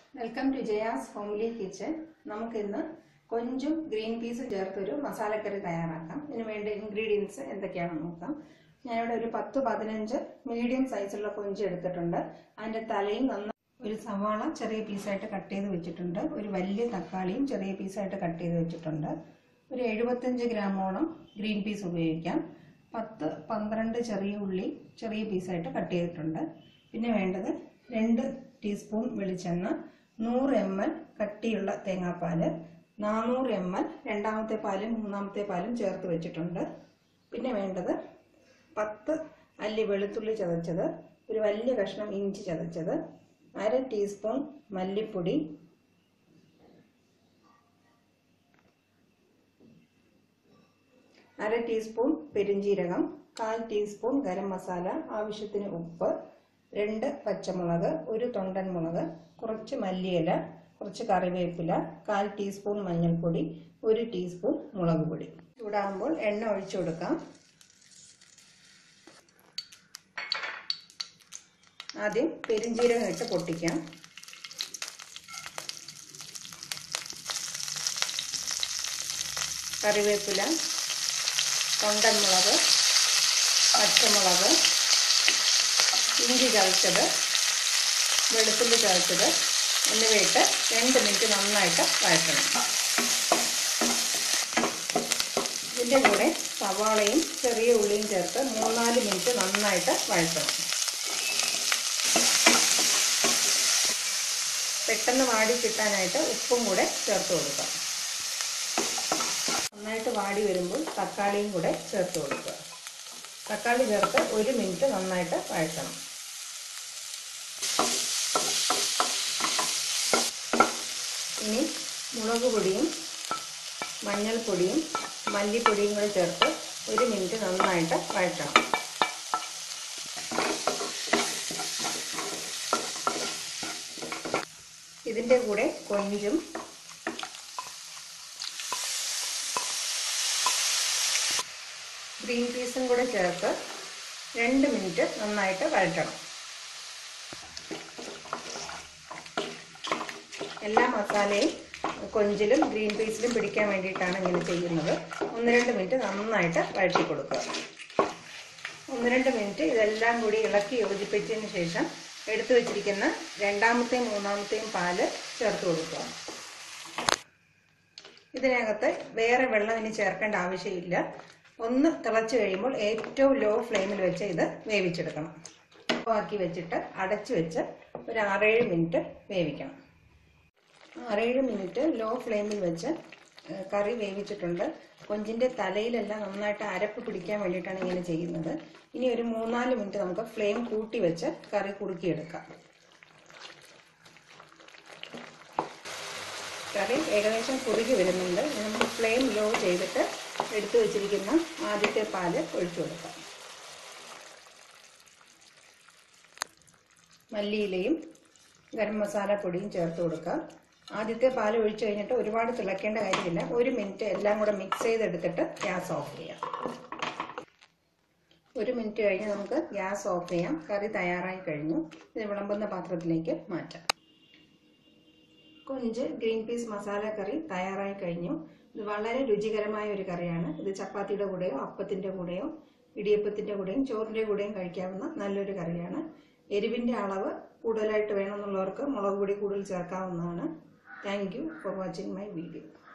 welcome to Jaya's homely kitchen നമുക്കിന്ന് കൊഞ്ചും green പീസും ചേർത്തൊരു മസാലക്കറി തയ്യാറാക്കാം ഇതിന് വേണ്ട ഇൻഗ്രീഡിയൻസ് എന്തൊക്കെയാണെന്ന് നോക്കാം ഞാനിവിടെ ഒരു പത്ത് പതിനഞ്ച് മീഡിയം സൈസുള്ള കൊഞ്ച് എടുത്തിട്ടുണ്ട് അതിൻ്റെ തലയും നന്ന ഒരു സവാള ചെറിയ പീസായിട്ട് കട്ട് ചെയ്ത് വെച്ചിട്ടുണ്ട് ഒരു വലിയ തക്കാളിയും ചെറിയ പീസായിട്ട് കട്ട് ചെയ്ത് വെച്ചിട്ടുണ്ട് ഒരു എഴുപത്തഞ്ച് ഗ്രാമോളം ഗ്രീൻ പീസ് ഉപയോഗിക്കാം പത്ത് പന്ത്രണ്ട് ചെറിയ ഉള്ളി ചെറിയ പീസായിട്ട് കട്ട് ചെയ്തിട്ടുണ്ട് പിന്നെ വേണ്ടത് രണ്ട് ടീസ്പൂൺ വെളിച്ചെണ്ണ നൂറ് എം എൽ കട്ടിയുള്ള തേങ്ങാപ്പാൽ നാനൂറ് എം എൽ രണ്ടാമത്തെ പാലും മൂന്നാമത്തെ പാലും ചേർത്ത് വെച്ചിട്ടുണ്ട് പിന്നെ വേണ്ടത് പത്ത് അല്ലി വെളുത്തുള്ളി ചതച്ചത് ഒരു വലിയ കഷ്ണം ഇഞ്ചി ചതച്ചത് അര ടീസ്പൂൺ മല്ലിപ്പൊടി അര ടീസ്പൂൺ പെരിഞ്ജീരകം കാൽ ടീസ്പൂൺ ഗരം മസാല ആവശ്യത്തിന് ഉപ്പ് രണ്ട് പച്ചമുളക് ഒരു തൊണ്ടൻ മുളക് കുറച്ച് മല്ലിയില കുറച്ച് കറിവേപ്പില കാൽ ടീസ്പൂൺ മഞ്ഞൾപ്പൊടി ഒരു ടീസ്പൂൺ മുളക് പൊടി ചൂടാകുമ്പോൾ എണ്ണ ഒഴിച്ചു കൊടുക്കാം ആദ്യം പെരിഞ്ജീരകം ഇട്ട് പൊട്ടിക്കാം കറിവേപ്പില തൊണ്ടൻ മുളക് പച്ചമുളക് ഇഞ്ചി ചതച്ചത് വെളുത്തുള്ളി ചതച്ചത് എന്നിവയിട്ട് രണ്ട് മിനിറ്റ് നന്നായിട്ട് വഴറ്റണം ഇതിൻ്റെ കൂടെ സവാളയും ചെറിയ ഉള്ളിയും ചേർത്ത് മൂന്നാല് മിനിറ്റ് നന്നായിട്ട് വഴറ്റണം പെട്ടെന്ന് വാടി കിട്ടാനായിട്ട് ഉപ്പും കൂടെ ചേർത്ത് കൊടുക്കാം നന്നായിട്ട് വാടി വരുമ്പോൾ തക്കാളിയും കൂടെ ചേർത്ത് കൊടുക്കുക തക്കാളി ചേർത്ത് ഒരു മിനിറ്റ് നന്നായിട്ട് വഴറ്റണം ഇനി മുളക് പൊടിയും മഞ്ഞൾപ്പൊടിയും മല്ലിപ്പൊടിയും കൂടെ ചേർത്ത് ഒരു മിനിറ്റ് നന്നായിട്ട് വഴറ്റണം ഇതിൻ്റെ കൂടെ കൊഞ്ചും ഗ്രീൻ പീസും കൂടെ ചേർത്ത് രണ്ട് മിനിറ്റ് നന്നായിട്ട് വഴറ്റണം എല്ലാ മസാലയും കൊഞ്ചിലും ഗ്രീൻ പീസിലും പിടിക്കാൻ വേണ്ടിയിട്ടാണ് ഇങ്ങനെ ചെയ്യുന്നത് ഒന്ന് രണ്ട് മിനിറ്റ് നന്നായിട്ട് വഴറ്റി കൊടുക്കുക ഒന്ന് രണ്ട് മിനിറ്റ് ഇതെല്ലാം കൂടി ഇളക്കി യോജിപ്പിച്ചതിന് ശേഷം എടുത്തു വെച്ചിരിക്കുന്ന രണ്ടാമത്തെയും മൂന്നാമത്തെയും പാല് ചേർത്ത് കൊടുക്കുക ഇതിനകത്ത് വേറെ വെള്ളം ഇനി ചേർക്കേണ്ട ആവശ്യമില്ല ഒന്ന് തിളച്ച് കഴിയുമ്പോൾ ഏറ്റവും ലോ ഫ്ലെയിമിൽ വെച്ച് ഇത് വേവിച്ചെടുക്കണം ആക്കി വെച്ചിട്ട് അടച്ചു വെച്ച് ഒരു ആറേഴ് മിനിറ്റ് വേവിക്കണം ആറേഴ് മിനിറ്റ് ലോ ഫ്ലെയിമിൽ വെച്ച് കറി വേവിച്ചിട്ടുണ്ട് കൊഞ്ചിൻ്റെ തലയിലെല്ലാം നന്നായിട്ട് അരപ്പ് പിടിക്കാൻ വേണ്ടിയിട്ടാണ് ഇങ്ങനെ ചെയ്യുന്നത് ഇനി ഒരു മൂന്നാല് മിനിറ്റ് നമുക്ക് ഫ്ലെയിം കൂട്ടി വെച്ച് കറി കുറുക്കിയെടുക്കാം കറി ഏകദേശം കുറുകി വരുന്നുണ്ട് നമുക്ക് ഫ്ലെയിം ലോ ചെയ്തിട്ട് എടുത്തു വെച്ചിരിക്കുന്ന ആദ്യത്തെ പാല് ഒഴിച്ചു കൊടുക്കാം മല്ലിയിലയും ഗരം മസാല പൊടിയും ചേർത്ത് കൊടുക്കാം ആദ്യത്തെ പാൽ ഒഴിച്ചു കഴിഞ്ഞിട്ട് ഒരുപാട് തിളക്കേണ്ട കാര്യമില്ല ഒരു മിനിറ്റ് എല്ലാം കൂടെ മിക്സ് ചെയ്തെടുത്തിട്ട് ഗ്യാസ് ഓഫ് ചെയ്യാം ഒരു മിനിറ്റ് കഴിഞ്ഞ് നമുക്ക് ഗ്യാസ് ഓഫ് ചെയ്യാം കറി തയ്യാറായി കഴിഞ്ഞു ഇത് വിളമ്പുന്ന പാത്രത്തിലേക്ക് മാറ്റാം കൊഞ്ച് ഗ്രീൻ പീസ് മസാല കറി തയ്യാറായി കഴിഞ്ഞു ഇത് വളരെ രുചികരമായ ഒരു കറിയാണ് ഇത് ചപ്പാത്തിയുടെ കൂടെയോ അപ്പത്തിൻ്റെ കൂടെയോ ഇടിയപ്പത്തിൻ്റെ കൂടെയും ചോറിൻ്റെ കൂടെയും കഴിക്കാവുന്ന നല്ലൊരു കറിയാണ് എരിവിൻ്റെ അളവ് കൂടുതലായിട്ട് വേണമെന്നുള്ളവർക്ക് മുളക് പൊടി കൂടുതൽ ചേർക്കാവുന്നതാണ് thank you for watching my video